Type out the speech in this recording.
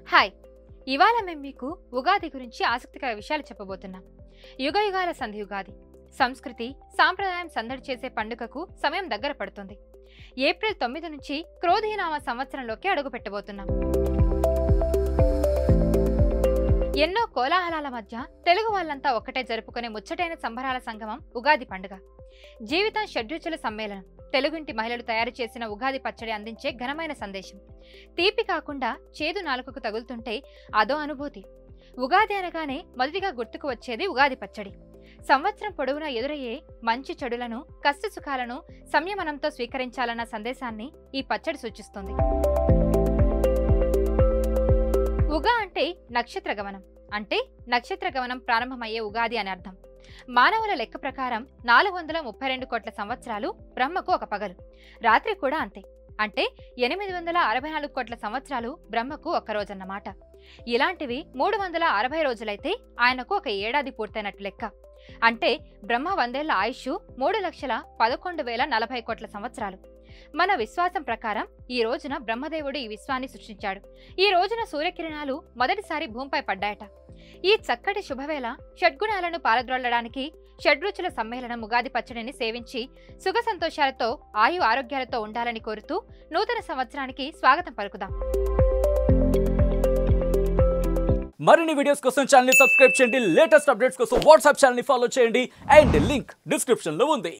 hi ఇవాళ మేము మీకు ఉగాది గురించి ఆసక్తికర విషయాలు చెప్పబోతున్నాం యుగ యుగాల సంధి ఉగాది సంస్కృతి సాంప్రదాయం సందడి చేసే పండుగకు సమయం దగ్గర పడుతుంది ఏప్రిల్ తొమ్మిది నుంచి క్రోధీనామ సంవత్సరంలోకి అడుగు పెట్టబోతున్నాం ఎన్నో కోలాహలాల మధ్య తెలుగు వాళ్ళంతా ఒక్కటే జరుపుకునే ముచ్చటైన సంబరాల సంగమం ఉగాది పండుగ జీవితం షడ్రుచుల సమ్మేళనం తెలుగుంటి మహిళలు తయారు చేసిన ఉగాది పచ్చడి అందించే ఘనమైన సందేశం తీపి కాకుండా చేదు నాలుకకు తగులుతుంటే అదో అనుభూతి ఉగాది అనగానే మొదటిగా గుర్తుకు వచ్చేది ఉగాది పచ్చడి సంవత్సరం పొడవునా ఎదురయ్యే మంచి చెడులను కష్ట సుఖాలను సంయమనంతో స్వీకరించాలన్న సందేశాన్ని ఈ పచ్చడి సూచిస్తుంది ఉగా అంటే నక్షత్ర గమనం అంటే నక్షత్ర గమనం ప్రారంభమయ్యే ఉగాది అని అర్థం మానవుల లెక్క ప్రకారం నాలుగు వందల ముప్పై రెండు కోట్ల సంవత్సరాలు బ్రహ్మకు ఒక పగలు రాత్రి కూడా అంతే అంటే ఎనిమిది వందల అరవై నాలుగు కోట్ల సంవత్సరాలు బ్రహ్మకు ఒక రోజన్నమాట ఇలాంటివి మూడు వందల అరవై రోజులైతే ఆయనకు ఒక ఏడాది పూర్తయినట్టు లెక్క అంటే బ్రహ్మ వందేళ్ల ఆయుష్ మూడు లక్షల పదకొండు వేల నలభై కోట్ల సంవత్సరాలు మన విశ్వాసం ప్రకారం ఈ రోజున బ్రహ్మదేవుడు ఈ విశ్వాన్ని సృష్టించాడు ఈ రోజున సూర్యకిరణాలు మొదటిసారి భూమిపై పడ్డాయట ఈ చక్కటి శుభవేళ షడ్గుణాలను పాలద్రోలడానికి షడ్రుచుల సమ్మేళనం ఉగాది పచ్చడిని సేవించి సుఖ సంతోషాలతో ఆయు ఆరోగ్యాలతో ఉండాలని కోరుతూ నూతన సంవత్సరానికి స్వాగతం పలుకుదాం మరిన్ని వీడియోస్ కోసం ఛానల్ సబ్స్క్రైబ్ చేయండి లేటెస్ట్ అప్డేట్స్ కోసం వాట్సాప్ ఛానల్ ఫాలో చేయండి అండ్ లింక్ డిస్క్రిప్షన్ లో ఉంది